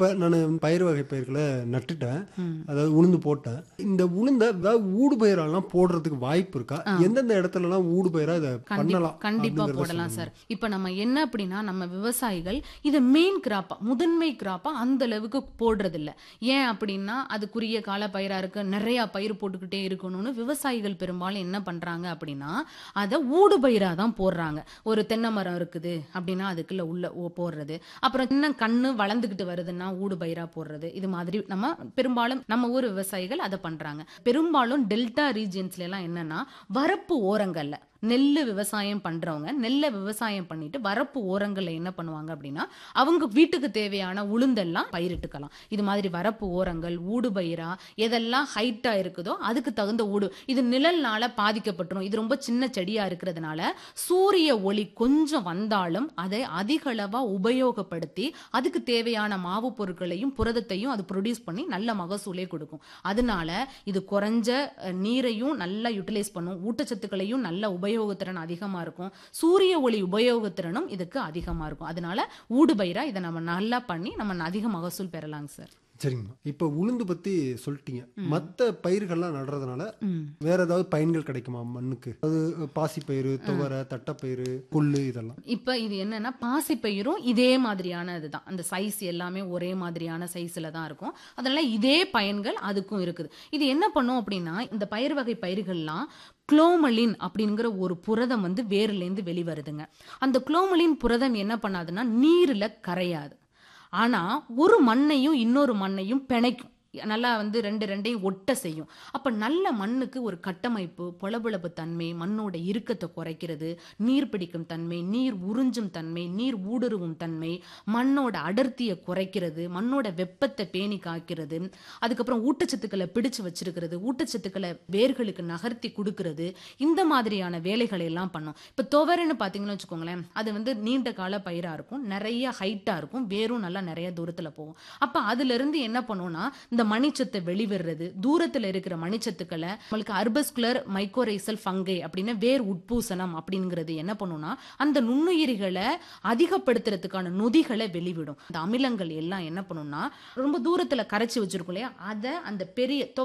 இப்போ நான் பயிர் வகை பயிர்களை நட்டுட்டேன் அதாவது உளுந்து போட்டேன் இந்த உளுந்த அதாவது ஊடு பயிரெல்லாம் போடுறதுக்கு வாய்ப்பு இருக்கா எந்தெந்த இடத்துலலாம் ஊடு பயிரா இதை பண்ணலாம் கண்டிப்பா அப்படிங்கறத போடலாம் சொல்லுங்க. சார் இப்ப நம்ம என்ன அப்படின்னா நம்ம விவசாயிகள் இதை மெயின் கிராப்பா முதன்மை கிராப்பா அந்த அளவுக்கு போடுறது இல்ல ஏன் அப்படின்னா அது குறுகிய கால பயிரா இருக்கு நிறைய பயிர் போட்டுக்கிட்டே இருக்கணும்னு விவசாயிகள் பெரும்பாலும் என்ன பண்றாங்க அப்படின்னா அதை ஊடு பயிரா தான் போடுறாங்க ஒரு தென்னை மரம் இருக்குது அப்படின்னா அதுக்குள்ள உள்ள ஓ- போடுறது அப்புறம் இன்னும் கண்ணு வளர்ந்துகிட்டு வருதுன்னா ஊடு பயிரா போடுறது இது மாதிரி நம்ம பெரும்பாலும் நம்ம ஊர் விவசாயிகள் அதை பண்றாங்க பெரும்பாலும் டெல்டா ரீஜியன்ஸ்ல எல்லாம் என்னன்னா வரப்பு ஓரங்கள்ல நெல்லு விவசாயம் பண்றவங்க நெல்லை விவசாயம் பண்ணிட்டு வரப்பு ஓரங்கள்ல என்ன பண்ணுவாங்க அப்படின்னா அவங்க வீட்டுக்கு தேவையான உளுந்தெல்லாம் பயிரிட்டுக்கலாம் இது மாதிரி வரப்பு ஓரங்கள் ஊடு பயிரா எதெல்லாம் ஹைட்டா இருக்குதோ அதுக்கு தகுந்த ஊடு இது நிழல்னால பாதிக்கப்பட்டுரும் இது ரொம்ப சின்ன செடியா இருக்கிறதுனால சூரிய ஒளி கொஞ்சம் வந்தாலும் அதை அதிக அளவா உபயோகப்படுத்தி அதுக்கு தேவையான மாவு பொருட்களையும் புரதத்தையும் அது ப்ரொடியூஸ் பண்ணி நல்ல மகசூலே கொடுக்கும் அதனால இது குறைஞ்ச அஹ், நீரையும் நல்லா யூட்டிலைஸ் பண்ணும் ஊட்டச்சத்துக்களையும் நல்ல உபயோகத்திறன் அதிகமா இருக்கும் சூரிய ஒளி உபயோகத்திறனும் இதுக்கு அதிகமா இருக்கும் அதனால ஊடுபயிரா இதை நம்ம நல்லா பண்ணி நம்ம அதிக மகசூல் பெறலாங்க சார் சரிங்கம்மா இப்போ உளுந்து பத்தி சொல்லிட்டீங்க மற்ற பயிர்கள்லாம் நடுறதுனால ம். வேற ஏதாவது பயன்கள் கிடைக்குமா மண்ணுக்கு அது பாசிப்பயிறு துவரை தட்டைப்பயிறு கொள்ளு இதெல்லாம் இப்ப இது என்னன்னா பாசிப்பயிரும் இதே மாதிரியான இதுதான் அந்த சைஸ் எல்லாமே ஒரே மாதிரியான சைஸ்ல தான் இருக்கும் அதனால இதே பயன்கள் அதுக்கும் இருக்குது இது என்ன பண்ணும் அப்படின்னா இந்த பயிர் வகை பயிர்கள்லாம் குளோமலின் அப்படிங்கிற ஒரு புரதம் வந்து வேர்லேருந்து வெளிவருதுங்க அந்த குளோமலின் புரதம் என்ன பண்ணாதுன்னா நீர்ல கரையாது ஆனா ஒரு மண்ணையும் இன்னொரு மண்ணையும் பிணைக்கும் நல்லா வந்து ரெண்டு ரெண்டையும் ஒட்ட செய்யும் அப்ப நல்ல மண்ணுக்கு ஒரு கட்டமைப்பு பொலபொலப்பு தன்மை மண்ணோட இறுக்கத்தை குறைக்கிறது நீர் பிடிக்கும் தன்மை நீர் உறிஞ்சும் தன்மை நீர் ஊடுருவும் தன்மை மண்ணோட அடர்த்தியை குறைக்கிறது மண்ணோட வெப்பத்தை பேணி காக்கிறது அதுக்கப்புறம் ஊட்டச்சத்துக்களை பிடிச்சு வச்சிருக்கிறது ஊட்டச்சத்துக்களை வேர்களுக்கு நகர்த்தி கொடுக்கிறது இந்த மாதிரியான வேலைகளை எல்லாம் பண்ணும் இப்ப துவரைன்னு பாத்தீங்கன்னு வச்சுக்கோங்களேன் அது வந்து நீண்ட கால பயிரா இருக்கும் நிறைய ஹைட்டா இருக்கும் வேரும் நல்லா நிறைய தூரத்துல போகும் அப்ப அதுல இருந்து என்ன பண்ணும்னா இந்த மணிச்சத்தை வெளிவிடுறது தூரத்துல இருக்கிற மணிச்சத்துக்களை நம்மளுக்கு அர்பஸ்குலர் மைக்கோரைசல் ஃபங்கை அப்படின்னு வேர் உட்பூசணம் அப்படிங்கிறது என்ன பண்ணும்னா அந்த நுண்ணுயிரிகளை அதிகப்படுத்துறதுக்கான நொதிகளை வெளிவிடும் அந்த அமிலங்கள் எல்லாம் என்ன பண்ணும்னா ரொம்ப தூரத்துல கரைச்சி வச்சிருக்கும் இல்லையா அதை அந்த பெரிய